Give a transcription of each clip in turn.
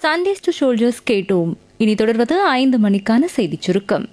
Sundays to soldiers கேட்டோம் இனி தொடர்வது ஐந்து மணிக்கான செய்திச் சுருக்கம்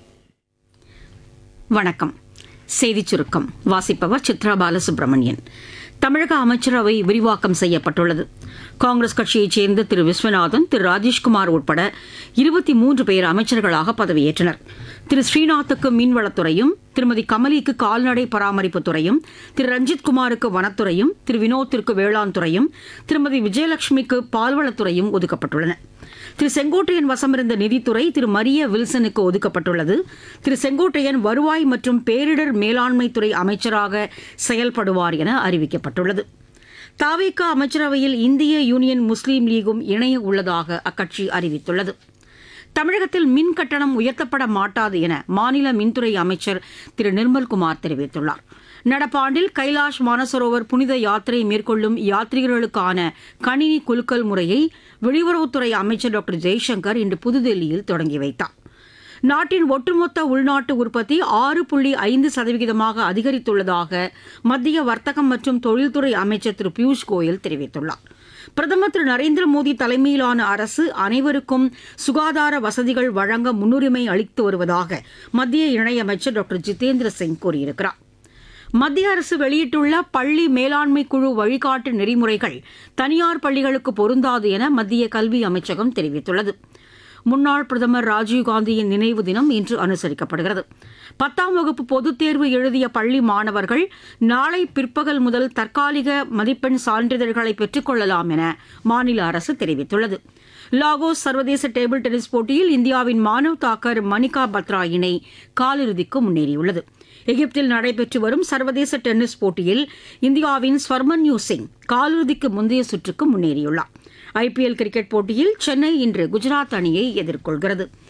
வணக்கம் செய்திச் சுருக்கம் வாசிப்பவர் சித்ரா பாலசுப்ரமணியன் தமிழக அமைச்சரவை விரிவாக்கம் செய்யப்பட்டுள்ளது காங்கிரஸ் கட்சியைச் சேர்ந்த திரு விஸ்வநாதன் திரு ராஜேஷ்குமார் உட்பட இருபத்தி மூன்று பேர் அமைச்சர்களாக பதவியேற்றனர் திரு ஸ்ரீநாத்துக்கு மீன்வளத்துறையும் திருமதி கமலிக்கு கால்நடை பராமரிப்புத் துறையும் திரு ரஞ்சித் குமாருக்கு வனத்துறையும் திரு வினோத்திற்கு வேளாண் துறையும் திருமதி விஜயலட்சுமிக்கு பால்வளத்துறையும் ஒதுக்கப்பட்டுள்ளன திரு செங்கோட்டையன் வசமிருந்த நிதித்துறை திரு மரிய வில்சனுக்கு ஒதுக்கப்பட்டுள்ளது திரு செங்கோட்டையன் வருவாய் மற்றும் பேரிடர் மேலாண்மைத்துறை அமைச்சராக செயல்படுவார் என அறிவிக்கப்பட்டுள்ளது தாவேகா அமைச்சரவையில் இந்திய யூனியன் முஸ்லீம் லீகும் இணைய உள்ளதாக அக்கட்சி அறிவித்துள்ளது தமிழகத்தில் மின் கட்டணம் உயர்த்தப்பட மாட்டாது என மாநில மின்துறை அமைச்சர் திரு நிர்மல்குமார் தெரிவித்துள்ளார் நடப்பாண்டில் கைலாஷ் மானசரோவர் புனித யாத்திரை மேற்கொள்ளும் யாத்ரீகர்களுக்கான கணினி குலுக்கல் முறையை வெளியுறவுத்துறை அமைச்சர் டாக்டர் ஜெய்சங்கர் இன்று புதுதில்லியில் தொடங்கி வைத்தார் நாட்டின் ஒட்டுமொத்த உள்நாட்டு உற்பத்தி ஆறு புள்ளி ஐந்து சதவிகிதமாக அதிகரித்துள்ளதாக மத்திய வர்த்தகம் மற்றும் தொழில்துறை அமைச்சர் திரு பியூஷ் கோயல் தெரிவித்துள்ளார் பிரதமர் திரு நரேந்திர மோடி தலைமையிலான அரசு அனைவருக்கும் சுகாதார வசதிகள் வழங்க முன்னுரிமை அளித்து வருவதாக மத்திய இணையமைச்சர் டாக்டர் ஜிதேந்திர சிங் கூறியிருக்கிறார் மத்திய அரசு வெளியிட்டுள்ள பள்ளி மேலாண்மை குழு வழிகாட்டு நெறிமுறைகள் தனியார் பள்ளிகளுக்கு பொருந்தாது என மத்திய கல்வி அமைச்சகம் தெரிவித்துள்ளது முன்னாள் பிரதமர் ராஜீவ்காந்தியின் நினைவு தினம் இன்று அனுசரிக்கப்படுகிறது பத்தாம் வகுப்பு பொதுத் தேர்வு எழுதிய பள்ளி மாணவர்கள் நாளை பிற்பகல் முதல் தற்காலிக மதிப்பெண் சான்றிதழ்களை பெற்றுக்கொள்ளலாம் என மாநில அரசு தெரிவித்துள்ளது லாகோஸ் சர்வதேச டேபிள் டென்னிஸ் போட்டியில் இந்தியாவின் மானவ் தாக்கர் மணிகா பத்ரா இணை காலிறுதிக்கு முன்னேறியுள்ளது எகிப்தில் நடைபெற்று வரும் சர்வதேச டென்னிஸ் போட்டியில் இந்தியாவின் ஸ்வர்மன்யூ சிங் காலிறுதிக்கு முந்தைய சுற்றுக்கு முன்னேறியுள்ளார் ஐபிஎல் கிரிக்கெட் போட்டியில் சென்னை இன்று குஜராத் அணியை எதிர்கொள்கிறது